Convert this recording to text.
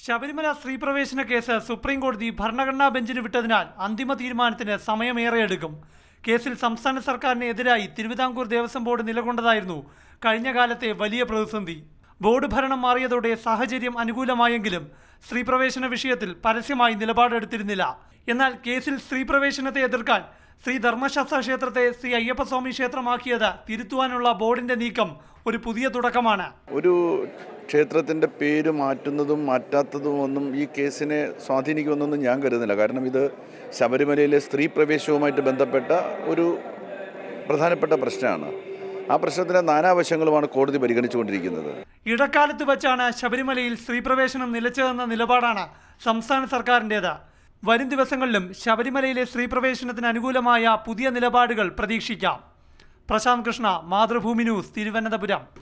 Sabarimala സ്ത്രീപ്രവേശന case supreme കോടതി ഭരണഘടനാ ബെഞ്ചിന് വിട്ടതിനാൽ അന്തിമ തീരുമാനത്തിന് സമയമേറെയെടുക്കും കേസിൽ സംസ്ഥാന സർക്കാരിന് എതിരായി തിരുവിതാംകൂർ ദേവസ്വം ബോർഡ് നിലകൊണ്ടതായിരുന്നു കഴിഞ്ഞ കാലത്തെ വലിയ പ്രതിസന്ധി ബോർഡ് ഭരണം മാറിയതോടെ സാഹചര്യം അനുകൂലമായെങ്കിലും സ്ത്രീപ്രവേശന വിഷയത്തിൽ പരസ്യമായി നിലപാടെടുത്തിരുന്നില്ല എന്നാൽ കേസിൽ സ്ത്രീപ്രവേശനത്തെ എതിർക്കാൻ ശ്രീ ധർമ്മശാസ്ത്ര ക്ഷേത്രത്തെ ശ്രീ അയ്യപ്പസ്വാമി ക്ഷേത്രമാക്കിയത് തിരുത്തുവാനുള്ള ബോർഡിന്റെ നീക്കം ഒരു പുതിയ തുടക്കമാണ് ഒരു ക്ഷേത്രത്തിൻ്റെ പേര് മാറ്റുന്നതും മാറ്റാത്തതും ഒന്നും ഈ കേസിനെ സ്വാധീനിക്കുമെന്നൊന്നും ഞാൻ കരുതുന്നില്ല കാരണം ഇത് ശബരിമലയിലെ സ്ത്രീ പ്രവേശവുമായിട്ട് ബന്ധപ്പെട്ട ഒരു പ്രധാനപ്പെട്ട പ്രശ്നമാണ് ആ പ്രശ്നത്തിൻ്റെ നാനാവശങ്ങളുമാണ് കോടതി പരിഗണിച്ചുകൊണ്ടിരിക്കുന്നത് ഇടക്കാലത്ത് വച്ചാണ് ശബരിമലയിൽ സ്ത്രീപ്രവേശനം നിലച്ചതെന്ന നിലപാടാണ് സംസ്ഥാന സർക്കാരിൻ്റേത് വരും ദിവസങ്ങളിലും ശബരിമലയിലെ സ്ത്രീപ്രവേശനത്തിന് അനുകൂലമായ പുതിയ നിലപാടുകൾ പ്രതീക്ഷിക്കാം പ്രശാന്ത് കൃഷ്ണ മാതൃഭൂമി ന്യൂസ് തിരുവനന്തപുരം